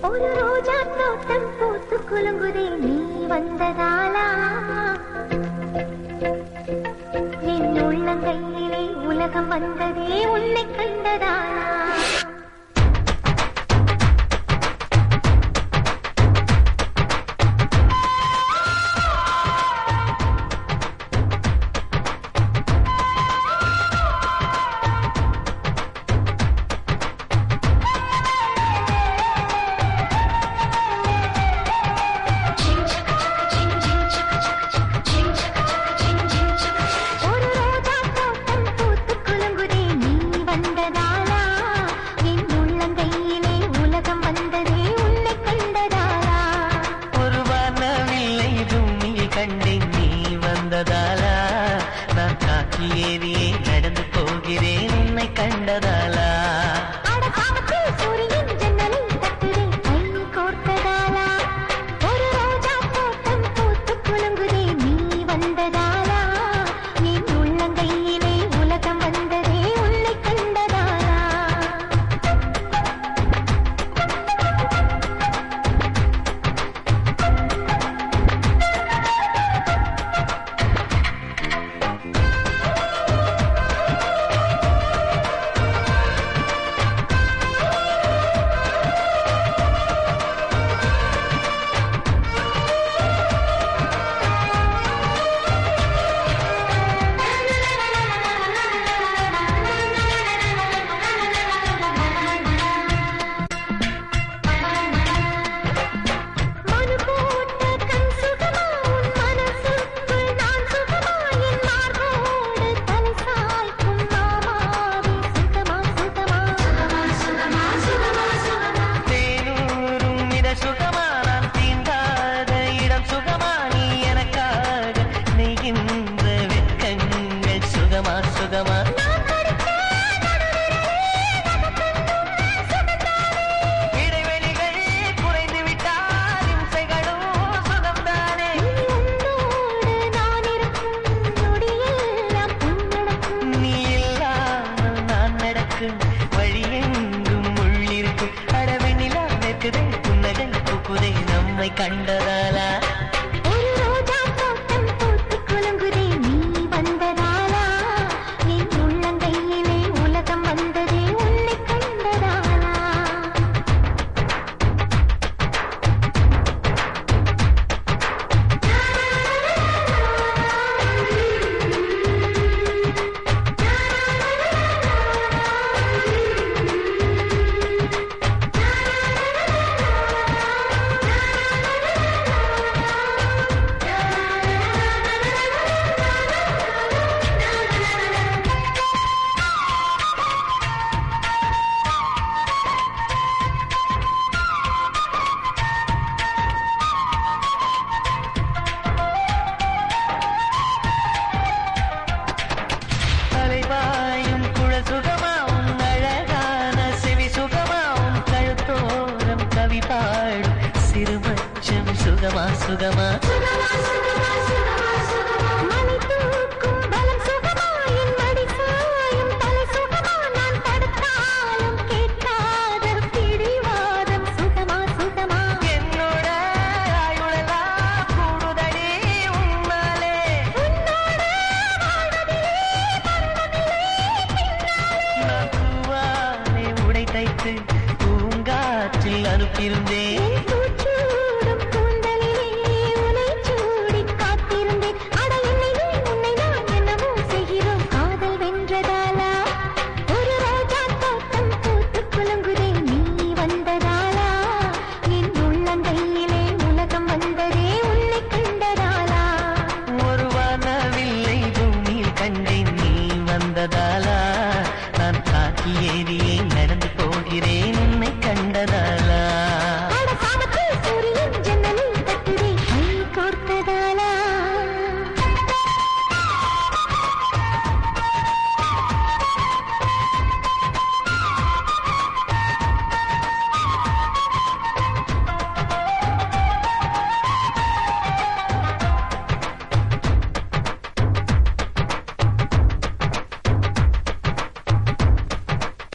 ஒரு ரோஜா தோட்டம் பூத்து குலுங்குதே நீ வந்ததாலா என் உள்ளங்கையிலே உலகம் வந்ததே உன்னை கண்டதாலா ஒரு ரோஜா தோட்டம் பூத்து குலுங்குதே நீ வந்ததாலா என் உள்ளங்கையிலே உலகம் வந்ததே உன்னை கண்டதாலா ஒரு வானவில்லை பூமியில் கண்டேன் நீ வந்ததாலா நான் காக்கி ஏறியே நடந்து போகிறேன் உன்னை கண்டதாலா அட காமத்தில் சூரியன் ஜன்னலை தட்டுதே கை கோர்த்ததாலா ஒரு ரோஜா தோட்டம் பூத்து குலுங்குதே நீ வந்ததாலா என் உள்ளங்கையிலே உலகம் வந்ததே உன்னை கண்டதாலா மனு போட்ட கண் சுகமா உன் மனசுக்குள் நான் சுகமா என் மார்போடு தலை சாய்க்கும் மாமாவே சுகமா சுகமா சுகமா சுகமா சுகமா தேனூரும் இட சுகமா நான் தீண்டாத இடம் சுகமா நீ எனக்காக நெய்கின்ற வெட்கங்கள் சுகமா சுகமா இடைவெளிகள் குறைந்து விட்டால் இம்சைகளும் சுகம்தானே உன்னோடு நான் இருக்கும் நொடியெல்லாம் பொன்னடக்கும் நீ இல்லாமல் நான் நடக்கும் வழியெங்கும் உள்ளிருக்கும் அடவெண்ணிலா நிற்குதே புன்னகை பூக்குதே நம்மை கண்டதாலா ஒரு ரோஜா தோட்டம் பூத்து குலுங்குதே நீ வந்ததாலா என் உள்ளங்கையிலே உலகம் வந்ததே உன்னை கண்டதாலா அலைவாயும் குழல் சுகமா உன் அழகான செவி சுகமா உன் கழுத்தோரம் கவி பாடும் சிறுமச்சம் சுகமா சுகமா மலை தூக்கும் பலம் சுகமா என் மடி சாயும் தலை சுகமா நான் தடுத்தாலும் கேட்காத பிடிவாதம் சுகமா சுகமா என்னோட ஆயுளெல்லாம் கூடுதடி உன்னாலே நான் பூவாலே உடை தைத்து பூங்காற்றில் அனுப்பியிருந்தேன் என் பூச்சூடும் கூந்தலிலே உனை சூடிக் காத்திருந்தேன். அட என்னை நீ, உன்னை நான் என்னவோ செய்கிறோம் காதல் வென்றதாலா? ஒரு ரோஜா தோட்டம் பூத்துக் குலுங்குதே நீ வந்ததாலா? என் உள்ளங்கையிலே உலகம் வந்ததே உன்னை கண்டதாலா? ஒரு வானவில்லை பூமியில் கண்டேன் நீ வந்ததாலா நான் காக்கி ஏறியே நடந்து போகிறேன் உன்னை கண்டதாலா